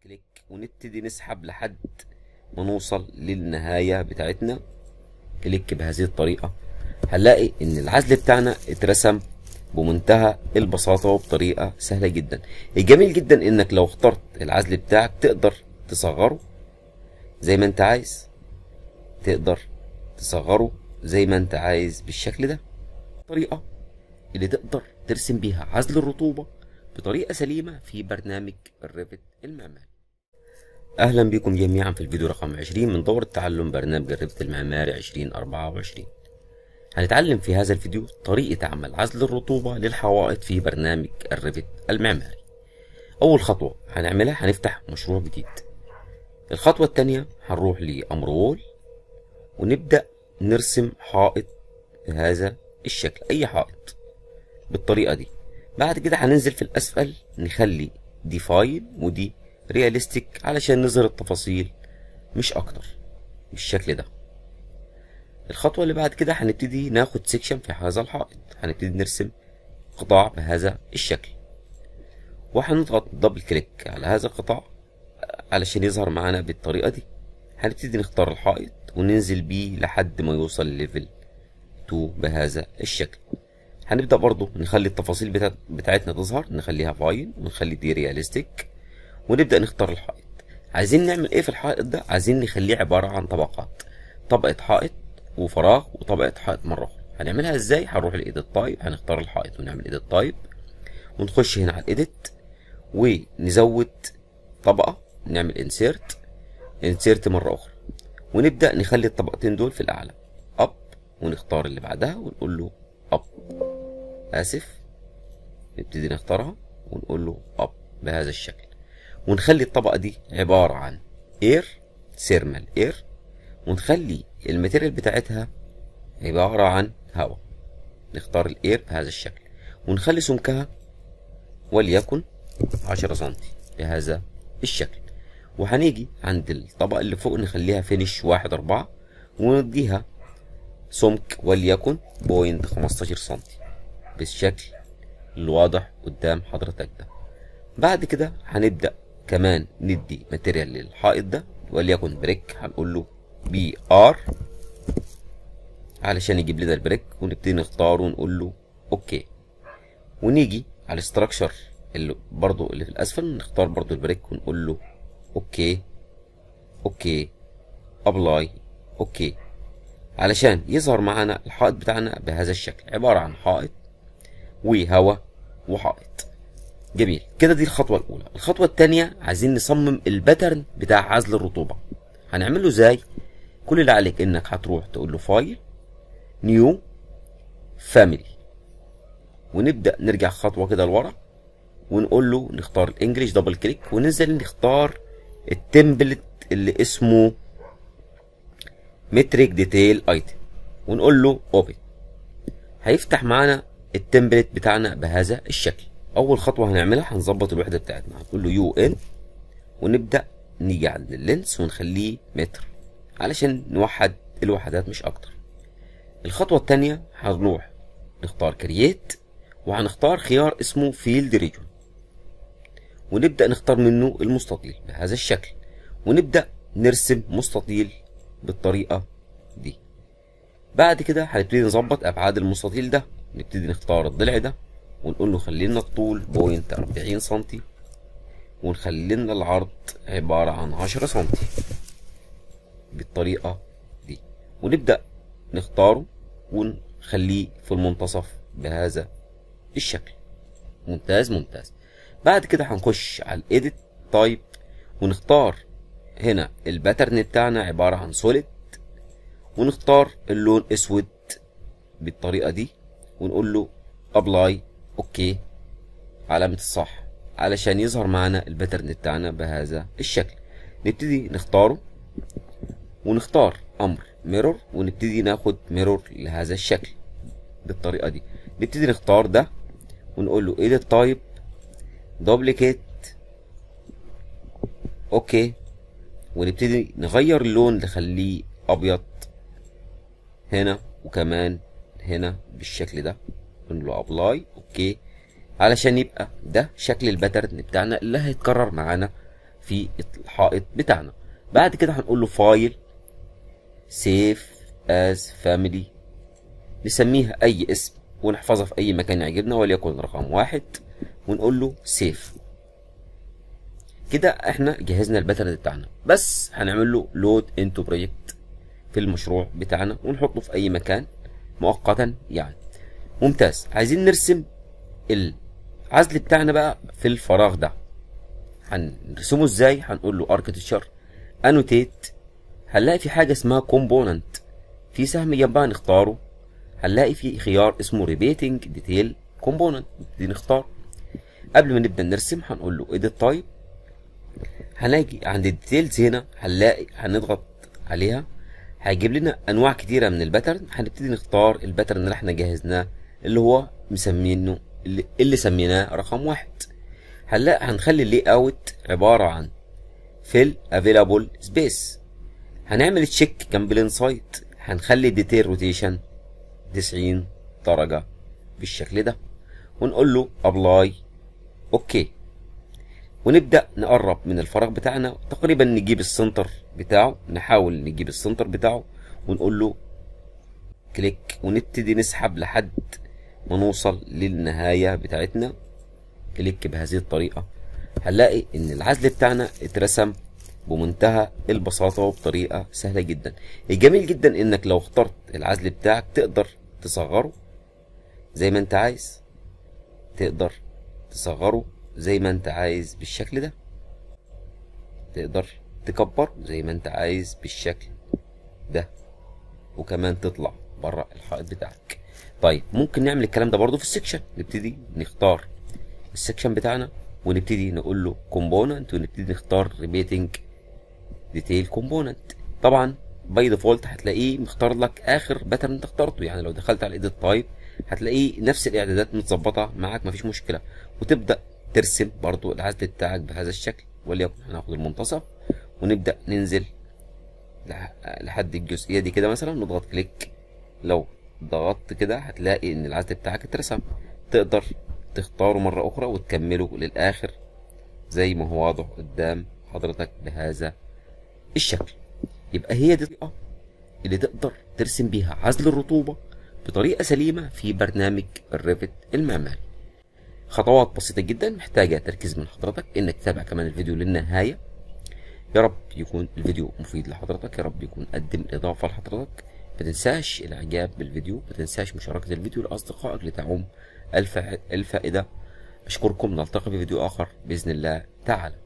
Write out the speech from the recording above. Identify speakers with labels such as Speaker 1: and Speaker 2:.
Speaker 1: كليك ونبتدي نسحب لحد ما نوصل للنهاية بتاعتنا كليك بهذه الطريقة هنلاقي ان العزل بتاعنا اترسم بمنتهى البساطة وبطريقة سهلة جدا الجميل جدا انك لو اخترت العزل بتاعك تقدر تصغره زي ما انت عايز تقدر تصغره زي ما انت عايز بالشكل ده طريقة اللي تقدر ترسم بيها عزل الرطوبة بطريقة سليمة في برنامج الريفت المعماري اهلا بكم جميعا في الفيديو رقم 20 من دورة تعلم برنامج الريفت المعماري 2024 هنتعلم في هذا الفيديو طريقة عمل عزل الرطوبة للحوائط في برنامج الريفت المعماري اول خطوة هنعملها هنفتح مشروع جديد الخطوة التانية هنروح لأمر وول ونبدأ نرسم حائط بهذا الشكل أي حائط بالطريقة دي بعد كده هننزل في الأسفل نخلي دي فايل ودي رياليستيك علشان نظهر التفاصيل مش أكتر بالشكل ده الخطوة اللي بعد كده هنبتدي ناخد سيكشن في هذا الحائط هنبتدي نرسم قطاع بهذا الشكل وهنضغط دبل كليك على هذا القطاع علشان يظهر معانا بالطريقة دي هنبتدي نختار الحائط وننزل بيه لحد ما يوصل ليفل 2 بهذا الشكل هنبدأ برضو نخلي التفاصيل بتاعت بتاعتنا تظهر نخليها فايل ونخلي دي رياليستيك ونبدأ نختار الحائط عايزين نعمل ايه في الحائط ده عايزين نخليه عبارة عن طبقات طبقة حائط وفراغ وطبقة حائط مرة أخرى هنعملها ازاي هنروح لإيديت تايب هنختار الحائط ونعمل إيديت تايب ونخش هنا على الإيديت ونزود طبقة نعمل انسيرت انسيرت مرة أخرى ونبدأ نخلي الطبقتين دول في الأعلى أب ونختار اللي بعدها ونقول له أب آسف نبتدي نختارها ونقول له أب بهذا الشكل ونخلي الطبقة دي عبارة عن اير سيرمال اير ونخلي الماتيريال بتاعتها عبارة عن هواء نختار الاير بهذا الشكل ونخلي سمكها وليكن عشرة سنتي بهذا الشكل وهنيجي عند الطبقة اللي فوق نخليها فينش واحد أربعة ونديها سمك وليكن بوينت خمستاشر سنتي بالشكل الواضح قدام حضرتك ده بعد كده هنبدأ كمان ندي ماتيريال للحائط ده وليكن بريك هنقول له بي ار علشان يجيب لنا البريك ونبتدي نختاره ونقول له اوكي ونيجي على الاستراكشر اللي برضو اللي في الاسفل نختار برضو البريك ونقول له اوكي اوكي ابلاي اوكي علشان يظهر معانا الحائط بتاعنا بهذا الشكل عبارة عن حائط وهواء وحائط جميل كده دي الخطوة الأولى الخطوة التانية عايزين نصمم الباترن بتاع عزل الرطوبة هنعمله ازاي كل اللي عليك انك هتروح تقول له فايل نيو فاميلي ونبدأ نرجع خطوة كده لورا ونقول له نختار الانجليش دبل كليك وننزل نختار التمبلت اللي اسمه متريك ديتيل ايتم ونقول له اوبن هيفتح معانا التمبلت بتاعنا بهذا الشكل اول خطوه هنعملها هنظبط الوحده بتاعتنا هنقول له يو ان ونبدا نيجي عند اللينس ونخليه متر علشان نوحد الوحدات مش اكتر الخطوه الثانيه هنروح نختار كرييت وهنختار خيار اسمه فيلد ريجون ونبدا نختار منه المستطيل بهذا الشكل ونبدا نرسم مستطيل بالطريقه دي بعد كده هنبتدي نظبط ابعاد المستطيل ده نبتدي نختار الضلع ده ونقول له خلينا الطول بوينت أربعين سنتي ونخلي لنا العرض عبارة عن عشرة سنتي بالطريقة دي ونبدأ نختاره ونخليه في المنتصف بهذا الشكل ممتاز ممتاز بعد كده هنخش على الايديت تايب ونختار هنا الباترن بتاعنا عبارة عن سوليد ونختار اللون اسود بالطريقة دي ونقول له ابلاي اوكي علامة الصح علشان يظهر معنا الباترن بتاعنا بهذا الشكل نبتدي نختاره ونختار امر ميرور ونبتدي ناخد ميرور لهذا الشكل بالطريقة دي نبتدي نختار ده ونقول له edit type duplicate اوكي ونبتدي نغير اللون نخليه ابيض هنا وكمان هنا بالشكل ده نقول له ابلاي اوكي علشان يبقى ده شكل الباترن بتاعنا اللي هيتكرر معانا في الحائط بتاعنا بعد كده هنقول له فايل سيف از فاميلي نسميها اي اسم ونحفظها في اي مكان يعجبنا وليكن رقم واحد ونقول له سيف كده احنا جهزنا الباترن بتاعنا بس هنعمل له لود انتو بروجكت في المشروع بتاعنا ونحطه في اي مكان مؤقتا يعني ممتاز عايزين نرسم العزل بتاعنا بقى في الفراغ ده هنرسمه ازاي هنقول له اركتشر انوتيت هنلاقي في حاجه اسمها كومبوننت في سهم جنبها نختاره هنلاقي في خيار اسمه ريبيتنج ديتيل كومبوننت دي نختار قبل ما نبدا نرسم هنقول له edit تايب هنلاقي عند الديتيلز هنا هنلاقي هنضغط عليها هيجيب لنا انواع كتيره من الباترن هنبتدي نختار الباترن اللي احنا جهزناه اللي هو مسمينه اللي, اللي سميناه رقم واحد هنلاقي هنخلي اللي اوت عباره عن فيل افيلابل سبيس هنعمل تشيك جنب الانسايت هنخلي ديتيل روتيشن 90 درجه بالشكل ده ونقول له ابلاي اوكي ونبدا نقرب من الفراغ بتاعنا تقريبا نجيب السنتر بتاعه نحاول نجيب السنتر بتاعه ونقول له كليك ونبتدي نسحب لحد ما نوصل للنهايه بتاعتنا كليك بهذه الطريقه هنلاقي ان العزل بتاعنا اترسم بمنتهى البساطه وبطريقه سهله جدا الجميل جدا انك لو اخترت العزل بتاعك تقدر تصغره زي ما انت عايز تقدر تصغره زي ما انت عايز بالشكل ده تقدر تكبر زي ما انت عايز بالشكل ده وكمان تطلع بره الحائط بتاعك طيب ممكن نعمل الكلام ده برضو في السكشن نبتدي نختار السكشن بتاعنا ونبتدي نقول له كومبوننت ونبتدي نختار ريبيتنج ديتيل كومبوننت طبعا باي ديفولت هتلاقيه مختار لك اخر باترن انت اخترته يعني لو دخلت على الايديت تايب هتلاقيه نفس الاعدادات متظبطه معاك مفيش مشكله وتبدا ترسم برضو العزل بتاعك بهذا الشكل وليكن هناخد المنتصف ونبدا ننزل لحد الجزئيه دي كده مثلا نضغط كليك لو ضغطت كده هتلاقي ان العزل بتاعك اترسم تقدر تختاره مرة أخرى وتكمله للآخر زي ما هو واضح قدام حضرتك بهذا الشكل يبقى هي دي الطريقة اللي تقدر ترسم بيها عزل الرطوبة بطريقة سليمة في برنامج الريفت المعماري خطوات بسيطة جدا محتاجة تركيز من حضرتك انك تتابع كمان الفيديو للنهاية يا رب يكون الفيديو مفيد لحضرتك يا رب يكون قدم إضافة لحضرتك ما تنساش الاعجاب بالفيديو ما تنساش مشاركة الفيديو لأصدقائك لتعم الفائدة أشكركم نلتقي في فيديو آخر بإذن الله تعالى